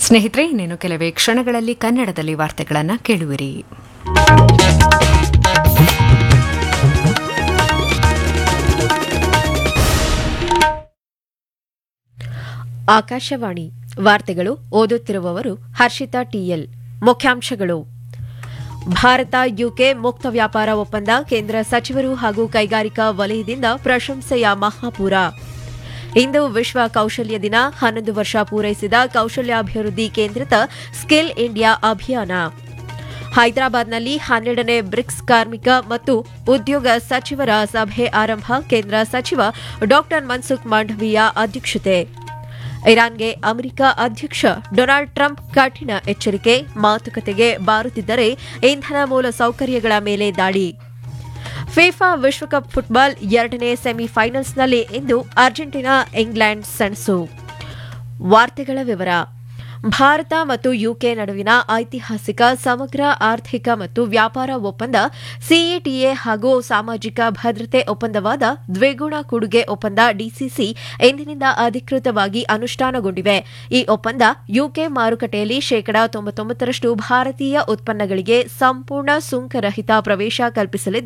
ಸ್ನೇಹಿತರೆ ಇನ್ನೇನು ಕೆಲವೇ ಕ್ಷಣಗಳಲ್ಲಿ ಕನ್ನಡದಲ್ಲಿ ವಾರ್ತೆಗಳನ್ನು ಕೇಳುವಿರಿ ಆಕಾಶವಾಣಿ ವಾರ್ತೆಗಳು ಓದುತ್ತಿರುವವರು ಹರ್ಷಿತಾ ಟಿಎಲ್ ಮುಖ್ಯಾಂಶಗಳು ಭಾರತ ಯುಕೆ ಮುಕ್ತ ವ್ಯಾಪಾರ ಒಪ್ಪಂದ ಕೇಂದ್ರ ಸಚಿವರು ಹಾಗೂ ಕೈಗಾರಿಕಾ ವಲಯದಿಂದ ಪ್ರಶಂಸೆಯ ಮಹಾಪೂರ ಇಂದು ವಿಶ್ವ ಕೌಶಲ್ಯ ದಿನ ಹನ್ನೊಂದು ವರ್ಷ ಪೂರೈಸಿದ ಕೌಶಲ್ಯಾಭಿವೃದ್ಧಿ ಕೇಂದ್ರಿತ ಸ್ಕಿಲ್ ಇಂಡಿಯಾ ಅಭಿಯಾನ ಹೈದರಾಬಾದ್ನಲ್ಲಿ ಹನ್ನೆರಡನೇ ಬ್ರಿಕ್ಸ್ ಕಾರ್ಮಿಕ ಮತ್ತು ಉದ್ಯೋಗ ಸಚಿವರ ಸಭೆ ಆರಂಭ ಕೇಂದ್ರ ಸಚಿವ ಡಾ ಮನ್ಸುಖ್ ಮಾಂಡವೀಯ ಅಧ್ಯಕ್ಷತೆ ಇರಾನ್ಗೆ ಅಮೆರಿಕ ಅಧ್ಯಕ್ಷ ಡೊನಾಲ್ಡ್ ಟ್ರಂಪ್ ಕಠಿಣ ಎಚ್ಚರಿಕೆ ಮಾತುಕತೆಗೆ ಬಾರುತ್ತಿದ್ದರೆ ಇಂಧನ ಮೂಲ ಸೌಕರ್ಯಗಳ ಮೇಲೆ ದಾಳಿ ಫಿಫಾ ವಿಶ್ವಕಪ್ ಫುಟ್ಬಾಲ್ ಎರಡನೇ ಸೆಮಿಫೈನಲ್ಸ್ನಲ್ಲಿ ಇಂದು ಅರ್ಜೆಂಟೀನಾ ಇಂಗ್ಲೆಂಡ್ ಸೆಣಸು ವಾರ್ತೆಗಳ ವಿವರ ಭಾರತ ಮತ್ತು ಯುಕೆ ನಡುವಿನ ಐತಿಹಾಸಿಕ ಸಮಗ್ರ ಆರ್ಥಿಕ ಮತ್ತು ವ್ಯಾಪಾರ ಒಪ್ಪಂದ ಸಿಇಟಿಎ ಹಾಗೂ ಸಾಮಾಜಿಕ ಭದ್ರತೆ ಒಪ್ಪಂದವಾದ ದ್ವಿಗುಣ ಕೊಡುಗೆ ಒಪ್ಪಂದ ಡಿಸಿಸಿ ಇಂದಿನಿಂದ ಅಧಿಕೃತವಾಗಿ ಅನುಷ್ಠಾನಗೊಂಡಿವೆ ಈ ಒಪ್ಪಂದ ಯುಕೆ ಮಾರುಕಟ್ಟೆಯಲ್ಲಿ ಶೇಕಡಾ ತೊಂಬತ್ತೊಂಬತ್ತರಷ್ಟು ಭಾರತೀಯ ಉತ್ಪನ್ನಗಳಿಗೆ ಸಂಪೂರ್ಣ ಸುಂಕರಹಿತ ಪ್ರವೇಶ ಕಲ್ಪಿಸಲಿದ್ದು